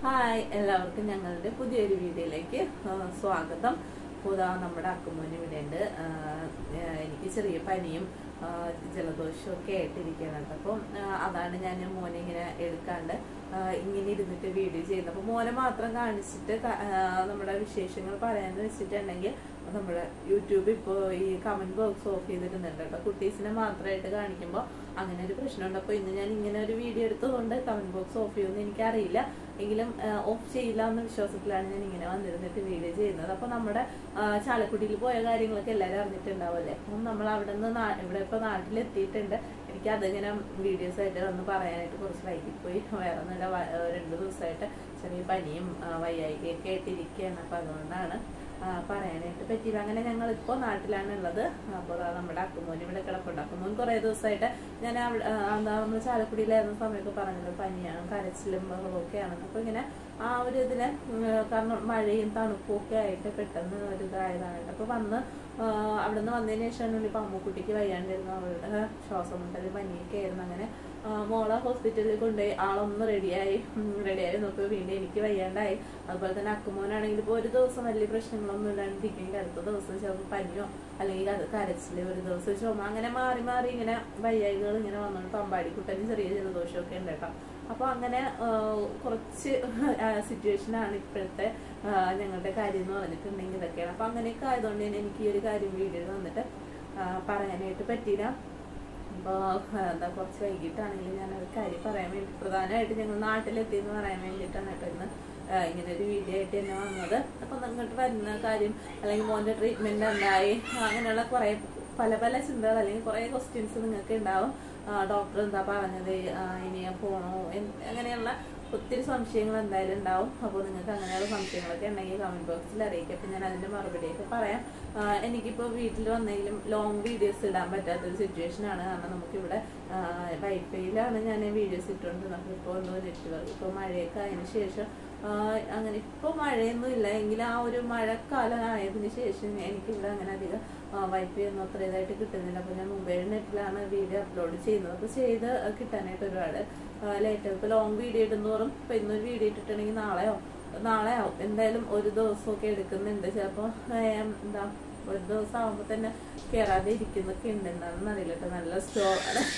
hi എല്ലാവർക്കും ഞങ്ങളുടെ പുതിയൊരു വീഡിയോയിലേക്ക് ആ, സ്വാഗതം പുതാ നമ്മുടെ അക്കുമോന് ഇവിടെ ഉണ്ട് ആ, ആ, എനിക്ക് ചെറിയ പനിയും ആ, ജലദോഷവും ഒക്കെ ആയിട്ടിരിക്കുകയാണ് അപ്പം ആ, അതാണ് ഞാൻ മോനെ ഇങ്ങനെ എടുക്കാണ്ട് ആ, ഇങ്ങനെ ഇരുന്നിട്ട് വീഡിയോ ചെയ്യുന്നത് അപ്പോൾ മോനെ മാത്രം കാണിച്ചിട്ട് ക- ആ, നമ്മുടെ വിശേഷങ്ങൾ പറയാന്ന് വെച്ചിട്ടുണ്ടെങ്കിൽ നമ്മുടെ യൂട്യൂബ് ഇപ്പോൾ ഈ കമന്റ് ബോക്സ് ഓഫ് ചെയ്തിരുന്നുണ്ട് കേട്ടോ കുട്ടീസിനെ മാത്രമായിട്ട് കാണിക്കുമ്പോൾ അങ്ങനെ ഒരു പ്രശ്നമുണ്ട് അപ്പോൾ ഇന്ന് ഞാൻ ഇങ്ങനെ ഒരു വീഡിയോ എടുത്തതുകൊണ്ട് കമന്റ് ബോക്സ് ഓഫ് ചെയ്യുമെന്ന് എനിക്കറിയില്ല എങ്കിലും ഓഫ് ചെയ്യില്ല എന്ന വിശ്വാസത്തിലാണ് ഞാൻ ഇങ്ങനെ വന്നിരുന്നിട്ട് വീഡിയോ ചെയ്യുന്നത് അപ്പോൾ നമ്മുടെ ആ, ചാലക്കുടിയിൽ പോയ കാര്യങ്ങളൊക്കെ എല്ലാവരും അറിഞ്ഞിട്ടുണ്ടാവുമല്ലേ അപ്പം നമ്മൾ അവിടെ നിന്ന് ഇവിടെ ഇപ്പോൾ നാട്ടിലെത്തിയിട്ടുണ്ട് എനിക്ക് അതിങ്ങനെ വീഡിയോസ് ആയിട്ട് വന്ന് പറയാനായിട്ട് കുറച്ച് വൈകിപ്പോയി വേറെ ഒന്നുമില്ല വ- ഏഹ് രണ്ട് ദിവസമായിട്ട് ചെറിയ പനിയും ആ, വയ്യായികയൊക്കെ ആയിട്ട് ഇരിക്കുകയാണ് അപ്പം അതുകൊണ്ടാണ് ആ, പറയാനായിട്ട് പറ്റിയില്ല അങ്ങനെ ഞങ്ങൾ ഇപ്പോൾ നാട്ടിലാണ് ഉള്ളത് അപ്പോൾ നമ്മുടെ അക്കുമോൻ ഇവിടെ കിടപ്പുണ്ട് അക്കുമോൻ കുറേ ദിവസമായിട്ട് ഞാൻ അവിടെ ആ, എന്താ നമ്മൾ ചാലക്കുടിയിലായിരുന്ന സമയത്ത് പറഞ്ഞല്ലോ പനിയാണ് കരച്ചിലും ബഹളവും ഒക്കെയാണ് അപ്പോൾ ഇങ്ങനെ ആ ഒരു ഇതിന് ഉം, കാരണം മഴയും തണുപ്പും ഒക്കെ ആയിട്ട് പെട്ടെന്ന് ഒരു ഇതായതാണ് അപ്പോൾ വന്ന് ആ, അവിടുന്ന് വന്നതിന് ശേഷമാണ് ഇപ്പം അമ്മുക്കുട്ടിക്ക് വയ്യാണ്ടിരുന്നു അവളുടെ ശ്വാസം മുട്ടൽ പനിയൊക്കെ ആയിരുന്നു അങ്ങനെ ആ, മോളെ ഹോസ്പിറ്റലിൽ കൊണ്ടുപോയി ആളൊന്ന് റെഡിയായി റെഡിയായി നോക്കുമ്പോൾ വീണ്ടും എനിക്ക് വയ്യാണ്ടായി അതുപോലെ തന്നെ അക്കുമോനാണെങ്കിൽ ഇപ്പോൾ ഒരു ദിവസം വലിയ പ്രശ്നങ്ങളൊന്നും ഇല്ലാണ്ടിരിക്കുമെങ്കിൽ അടുത്ത ദിവസം ചിലപ്പോൾ പനിയോ അല്ലെങ്കിൽ അത് കരച്ചില് ഒരു ദിവസം ചുമ അങ്ങനെ മാറി മാറി ഇങ്ങനെ വയ്യായികൾ ഇങ്ങനെ വന്നോണ്ട് പമ്പാടിക്കുട്ടനും ചെറിയ ജലദോഷമൊക്കെ ഉണ്ട് കേട്ടോ അപ്പോൾ അങ്ങനെ ആ, കുറച്ച് സിറ്റുവേഷനാണ് ഇപ്പോഴത്തെ ആ, ഞങ്ങളുടെ കാര്യം എന്ന് പറഞ്ഞിട്ടുണ്ടെങ്കിൽ ഇതൊക്കെയാണ് അപ്പോൾ അങ്ങനെയൊക്കെ ആയതുകൊണ്ട് തന്നെ എനിക്ക് ഈ ഒരു കാര്യം വീഡിയോയിൽ വന്നിട്ട് ആ, പറയാനായിട്ട് പറ്റിയില്ല അപ്പോൾ എന്താ കുറച്ച് വൈകിട്ടാണെങ്കിലും ഞാൻ ഒരു കാര്യം പറയാൻ വേണ്ടി പ്രധാനമായിട്ട് ഞങ്ങൾ നാട്ടിലെത്തി എന്ന് പറയാൻ വേണ്ടിയിട്ടാണ് കേട്ടോ ഇന്ന് ആ, ഇങ്ങനെ ഒരു വീഡിയോ ആയിട്ട് തന്നെ വന്നത് അപ്പം നിങ്ങോട്ട് വരുന്ന കാര്യം അല്ലെങ്കിൽ മോൻ്റെ ട്രീറ്റ്മെൻറ്റ് എന്തായി അങ്ങനെയുള്ള കുറേ പല പല ചിന്തകൾ അല്ലെങ്കിൽ കുറേ ക്വസ്റ്റ്യൻസ് നിങ്ങൾക്ക് ഉണ്ടാവും ഡോക്ടർ എന്താ പറഞ്ഞത് ആ, ഇനി ഞാൻ പോണോ എൻ- അങ്ങനെയുള്ള ഒത്തിരി സംശയങ്ങൾ എന്തായാലും ഉണ്ടാവും അപ്പോൾ നിങ്ങൾക്ക് അങ്ങനെയുള്ള സംശയങ്ങളൊക്കെ ഉണ്ടെങ്കിൽ കമന്റ് ബോക്സിൽ അറിയിക്കുക അപ്പം ഞാൻ അതിൻ്റെ മറുപടിയൊക്കെ പറയാം ആ, എനിക്കിപ്പോൾ വീട്ടിൽ വന്നെങ്കിലും ലോങ് വീഡിയോസ് ഇടാൻ പറ്റാത്തൊരു സിറ്റുവേഷൻ ആണ് കാരണം നമുക്കിവിടെ വൈഫൈയിലാണ് ഞാൻ വീഡിയോസ് ഇട്ടുകൊണ്ടിരുന്നത് ഇപ്പോൾ എന്തോ നെറ്റ്വർക്ക് ഇപ്പോൾ മഴയൊക്കെ ആയതിനു ശേഷം ആ, അങ്ങനെ ഇപ്പോൾ മഴയൊന്നും ഇല്ല എങ്കിലും ആ ഒരു മഴക്കാലം ആയതിനു ശേഷം എനിക്കിവിടെ അങ്ങനെ അധികം വൈഫൈ ഒന്നും അത്ര ഇതായിട്ട് കിട്ടുന്നില്ല അപ്പോൾ ഞാൻ മൊബൈൽ നെറ്റിലാണ് വീഡിയോ അപ്ലോഡ് ചെയ്യുന്നത് അപ്പോൾ ചെയ്ത് കിട്ടാനായിട്ട് ഒരുപാട് ലേറ്റ് ആവും ഇപ്പോൾ ലോങ് വീഡിയോ ഇടുന്നോറും ഇപ്പോൾ ഇന്നൊരു വീഡിയോ ഇട്ടിട്ടുണ്ടെങ്കിൽ നാളെയോ നാളെ ആവും എന്തായാലും ഒരു ദിവസമൊക്കെ എടുക്കുന്നുണ്ട് ചിലപ്പോൾ എന്താ ഒരു ദിവസം ആകുമ്പോൾ തന്നെ കയറാതെ ഇരിക്കുന്നൊക്കെ ഉണ്ട് എന്താണെന്ന് അറിയില്ല കേട്ടോ നല്ല സ്റ്റോ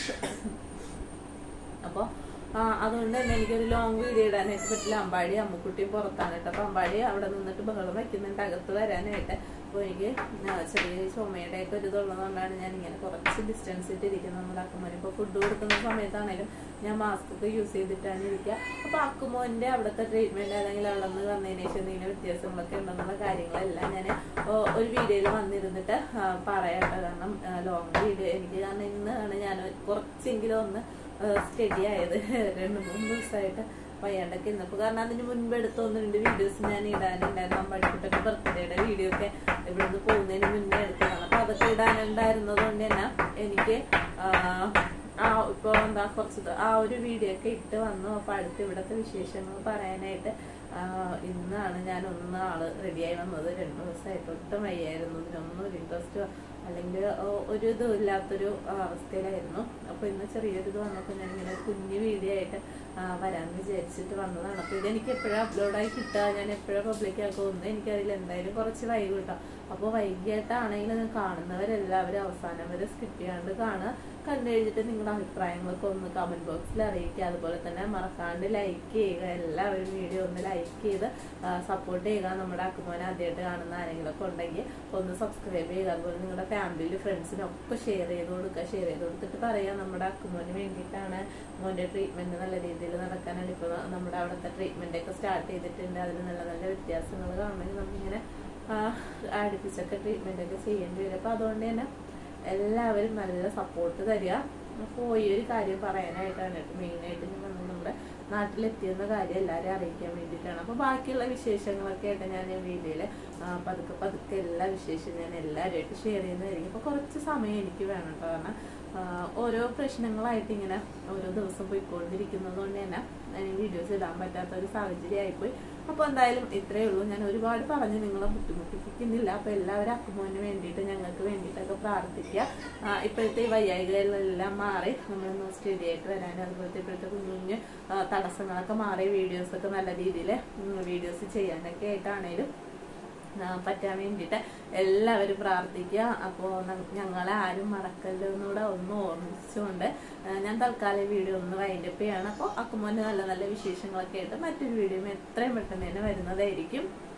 അപ്പോൾ അതുകൊണ്ട് തന്നെ എനിക്കൊരു ലോങ് വീഡിയോ ഇടാനായിട്ട് പറ്റില്ല അമ്പാടി അമ്മുക്കുട്ടിയും പുറത്താണ് കേട്ടോ അപ്പോൾ അമ്പാടി അവിടെ നിന്നിട്ട് ബഹളം വയ്ക്കുന്നുണ്ട് അകത്ത് വരാനായിട്ട് അപ്പോൾ എനിക്ക് ആ, ചെറിയ ചുമയുടെ ഒക്കെ ഒരു ഇതുള്ളതുകൊണ്ടാണ് ഞാൻ ഇങ്ങനെ കുറച്ച് ഡിസ്റ്റൻസ് ഇട്ടിരിക്കുന്നത് നമ്മുടെ അക്കുമോന് ഇപ്പോൾ ഫുഡ് കൊടുക്കുന്ന സമയത്താണേലും ഞാൻ മാസ്ക് ഒക്കെ യൂസ് ചെയ്തിട്ടാണ് ഇരിക്കുക അപ്പോൾ അക്കുമോൻ്റെ അവിടുത്തെ ട്രീറ്റ്മെൻറ്റ് അല്ലെങ്കിൽ അവിടെ നിന്ന് വന്നതിന് ശേഷം എന്തെങ്കിലും വ്യത്യാസങ്ങളൊക്കെ ഉണ്ടെന്നുള്ള കാര്യങ്ങളെല്ലാം ഞാൻ ഒരു വീഡിയോയിൽ വന്നിരുന്നിട്ട് ആ, പറയാം കേട്ടോ കാരണം ലോങ് വീഡിയോ എനിക്ക് കാരണം ഇന്നാണ് ഞാൻ കുറച്ചെങ്കിലും ഒന്ന് സ്റ്റഡി ആയത് രണ്ട് മൂന്ന് ദിവസമായിട്ട് വയ്യാണ്ടൊക്കെ ഇരുന്നപ്പോൾ കാരണം അതിന് മുൻപ് എടുത്ത ഒന്ന് രണ്ട് വീഡിയോസ് ഞാൻ ഇടാനുണ്ടായിരുന്നു അമ്പാടിക്കുട്ടൊക്കെ ബർത്ത്ഡേയുടെ വീഡിയോ ഒക്കെ ഇവിടുന്ന് പോകുന്നതിന് മുന്നേ എടുത്തതാണ് അപ്പൊ അതൊക്കെ ഇടാനുണ്ടായിരുന്നത് കൊണ്ട് തന്നെ എനിക്ക് ആ, ആ ഇപ്പോൾ എന്താ കുറച്ച് ദ- ആ ഒരു വീഡിയോ ഒക്കെ ഇട്ട് വന്നു അപ്പോൾ അടുത്ത് ഇവിടുത്തെ വിശേഷങ്ങൾ പറയാനായിട്ട് ആ, ഇന്നാണ് ഞാൻ ഒന്ന് ആള് റെഡിയായി വന്നത് രണ്ട് ദിവസമായിട്ട് ഒട്ടും വയ്യായിരുന്നു ഇതിനൊന്നും ഒരു ഇൻട്രസ്റ്റ് അല്ലെങ്കിൽ ഒരു ഇതും ഇല്ലാത്തൊരു ആ, അവസ്ഥയിലായിരുന്നു അപ്പോൾ ഇന്ന് ചെറിയൊരു ഇത് വന്നപ്പോൾ ഞാൻ ഇങ്ങനെ കുഞ്ഞു വീഡിയോ ആയിട്ട് ആ, വരാമെന്ന് വിചാരിച്ചിട്ട് വന്നതാണ് അപ്പോൾ ഇതെനിക്ക് എപ്പോഴും അപ്ലോഡായി കിട്ടുക ഞാൻ എപ്പോഴും പബ്ലിക് ആക്കുമെന്ന് എനിക്കറിയില്ല എന്തായാലും കുറച്ച് വൈകി കിട്ടാം അപ്പോൾ വൈകിട്ടാണെങ്കിൽ കാണുന്നവരെല്ലാവരും അവസാനം വരെ സ്കിപ്പ് ചെയ്യാണ്ട് കാണുക കണ്ടു കഴിഞ്ഞിട്ട് നിങ്ങളുടെ അഭിപ്രായങ്ങളൊക്കെ ഒന്ന് കമന്റ് ബോക്സിൽ അറിയിക്കുക അതുപോലെ തന്നെ മറക്കാണ്ട് ലൈക്ക് ചെയ്യുക എല്ലാവരും വീഡിയോ ഒന്ന് ലൈക്ക് ചെയ്ത് സപ്പോർട്ട് ചെയ്യുക നമ്മുടെ അക്കുമോനെ ആദ്യമായിട്ട് കാണുന്ന ആരെങ്കിലും ഒക്കെ ഉണ്ടെങ്കിൽ ഒന്ന് സബ്സ്ക്രൈബ് ചെയ്യുക അതുപോലെ നിങ്ങളുടെ ഫാമിലിയിൽ ഫ്രണ്ട്സിനും ഒക്കെ ഷെയർ ചെയ്ത് കൊടുക്കുക ഷെയർ ചെയ്ത് കൊടുത്തിട്ട് പറയുക നമ്മുടെ അക്കുമോന് വേണ്ടിയിട്ടാണ് മോൻ്റെ ട്രീറ്റ്മെന്റ് നല്ല രീതിയിൽ നടക്കാനാണ് ഇപ്പോൾ നമ്മുടെ അവിടുത്തെ ട്രീറ്റ്മെന്റ് ഒക്കെ സ്റ്റാർട്ട് ചെയ്തിട്ടുണ്ട് അതിൽ നല്ല നല്ല വ്യത്യാസങ്ങൾ കാണണമെങ്കിൽ നമുക്കിങ്ങനെ ആ, അടുപ്പിച്ചൊക്കെ ട്രീറ്റ്മെന്റ് ഒക്കെ ചെയ്യേണ്ടി വരും അപ്പോൾ അതുകൊണ്ട് തന്നെ എല്ലാവരും നല്ല സപ്പോർട്ട് തരിക അപ്പോൾ ഈ ഒരു കാര്യം പറയാനായിട്ടാണ് മെയിനായിട്ട് ഞാൻ വന്നത് നമ്മുടെ നാട്ടിലെത്തിയെന്ന കാര്യം എല്ലാവരും അറിയിക്കാൻ വേണ്ടിയിട്ടാണ് അപ്പോൾ ബാക്കിയുള്ള വിശേഷങ്ങളൊക്കെ ആയിട്ട് ഞാൻ വീഡിയോയിൽ പതുക്കെ പതുക്കെ എല്ലാ വിശേഷവും ഞാൻ എല്ലാവരുമായിട്ട് ഷെയർ ചെയ്യുന്നതായിരിക്കും അപ്പോൾ കുറച്ച് സമയം എനിക്ക് വേണം കേട്ടോ കാരണം ആ, ഓരോ പ്രശ്നങ്ങളായിട്ട് ഇങ്ങനെ ഓരോ ദിവസം പോയിക്കൊണ്ടിരിക്കുന്നത് കൊണ്ട് തന്നെ വീഡിയോസ് ഇടാൻ പറ്റാത്ത ഒരു സാഹചര്യം ആയിപ്പോയി അപ്പോൾ എന്തായാലും ഇത്രയേ ഉള്ളൂ ഞാൻ ഒരുപാട് പറഞ്ഞ് നിങ്ങളെ ബുദ്ധിമുട്ടിപ്പിക്കുന്നില്ല അപ്പോൾ എല്ലാവരും അക്കുമോന് വേണ്ടിയിട്ട് ഞങ്ങൾക്ക് വേണ്ടിയിട്ടൊക്കെ പ്രാർത്ഥിക്കുക ആ, ഇപ്പോഴത്തെ ഈ വയ്യായികളെല്ലാം മാറി നമ്മളൊന്ന് സ്റ്റഡിയായിട്ട് വരാനും അതുപോലത്തെ ഇപ്പോഴത്തെ കുഞ്ഞു കുഞ്ഞു ആ, തടസ്സങ്ങളൊക്കെ മാറി വീഡിയോസൊക്കെ നല്ല രീതിയിൽ വീഡിയോസ് ചെയ്യാനൊക്കെ ആയിട്ടാണേലും ആ, പറ്റാൻ വേണ്ടിയിട്ട് എല്ലാവരും പ്രാർത്ഥിക്കുക അപ്പോൾ ഞങ്ങളെ ആരും മറക്കല്ലോ എന്നൂടെ ഒന്ന് ഓർമ്മിച്ചുകൊണ്ട് ആ, ഞാൻ തൽക്കാലം വീഡിയോ ഒന്ന് വൈൻഡപ്പ് ചെയ്യാണ് അപ്പോൾ അക്കുമോൻ്റെ നല്ല നല്ല വിശേഷങ്ങളൊക്കെ ആയിട്ട് മറ്റൊരു വീഡിയോ എത്രയും പെട്ടെന്ന് തന്നെ വരുന്നതായിരിക്കും